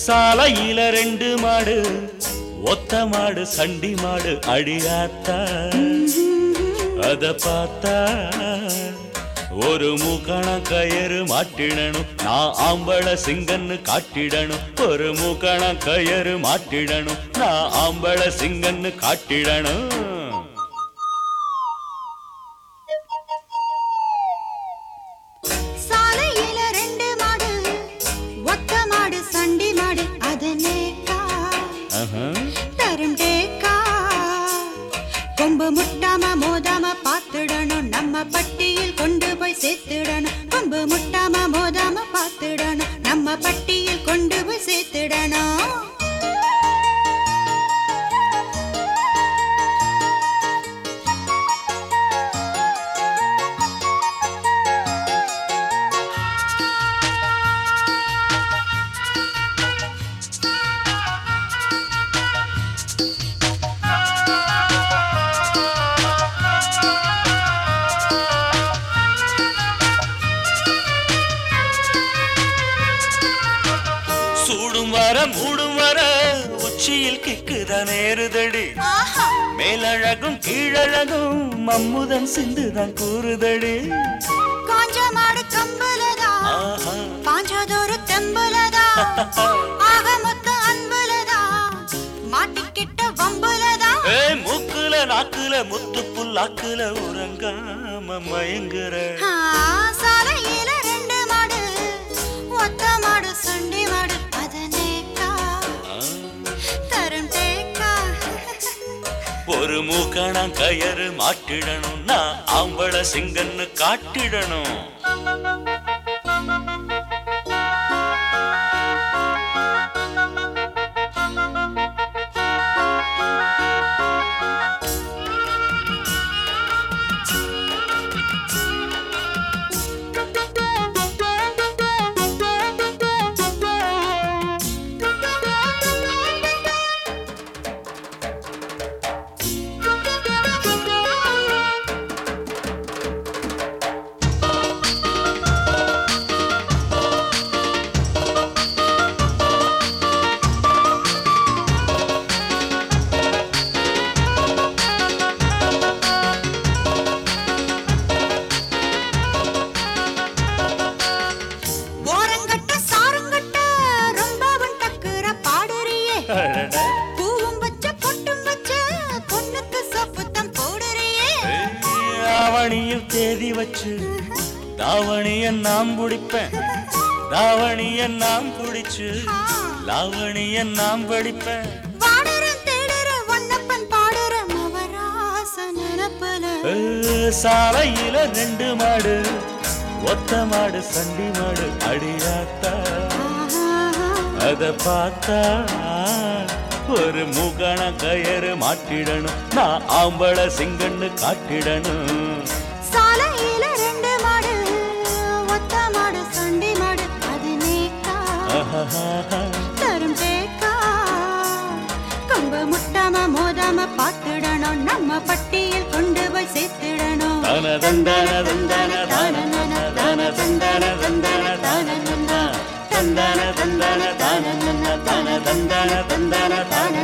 சாலையில ரெண்டு மாடு ஒத்த மாடு சண்டி மாடு அடியாத்தா அத பார்த்தா ஒரு மூக்கண கயறு மாட்டிடணும் நான் ஆம்பள சிங்கன்னு காட்டிடணும் ஒரு மூக்கண கயறு மாட்டிடணும் நான் ஆம்பள சிங்கன்னு காட்டிடணும் சாலையில ரெண்டு மாடு ஒத்த மாடு சண்டி மாடு அது நேக்கா ஆஹா. தரும் டேக்கா கொம்பு முட்டாம மோதாம பாத்துடணும் நம்ம பட்டியில் கொண்டு போய் சேர்த்துடணும் கொம்பு முட்டாம மோதாம பாத்துடணும் நம்ம பட்டியில் கொண்டு போய் சேர்த்துடணும் சூடும் வர மூடும் வர உச்சியில் கிக்குதான் ஏறுதடி ஆஹா மேலழகும் கீழழகும் மம்முதன் சிந்துதான் கூறுதடி காஞ்ச மாடு கம்புலதா ஆஹா. பாஞ்சதொரு தெம்புலதா ஆக மொத்த அன்புலதா மாட்டிக்கிட்ட வம்புலதா ஏ மூக்குல நாக்குல முத்து புல்லாக்குல உறங்காம மயங்குற ஆ, சாலையில ரெண்டு மாடு ஒத்த மாடு சண்டி மாடு அதனேக்கா ஆ. தரும் தேக்கா ஒரு மூக்கணா கயறு மாட்டிடணும் நான் ஆம்பள சிங்கன்னு காட்டிடணும் ஓரங்கட்ட சாரங்கட்ட ரொம்பவும் டக்குற பாடுறியே அடடா. பூவும் வச்ச பொட்டும் வச்ச பொண்ணுக்கு சப்புத்தம் போடுறியே ஏய், ஆவணியில் தேதி வச்சு தாவணிய நாம் பிடிப்பேன் தாவணிய நாம் பிடிச்சு லாவணிய நாம் படிப்பேன் வாடுறேன் தேடுற வண்ணப்பன் பாடுற மவராச நினப்புல ஏய், சாலையில ரெண்டு மாடு ஒத்த மாடு சண்டி மாடு அடியாத்தா அத பார்த்தா ஒரு மூகண கயறு மாட்டிடணும் நான் ஆம்பள சிங்கன்னு காட்டிடணும் சாலையில ரெண்டு மாடு ஒத்த மாடு சண்டி மாடு அது நேக்கா ஆஹாஹா. தரும் தேக்கா கொம்பு முட்டாம மோதாம பாத்துடணும் நம்ம பட்டியில் கொண்டு போய் சேர்த்துடணும் தன தந்தன தந்தன தானன தன தந்தன தந்தன தானன தந்தன தந்தன தானன தன தந்தன தந்தன தான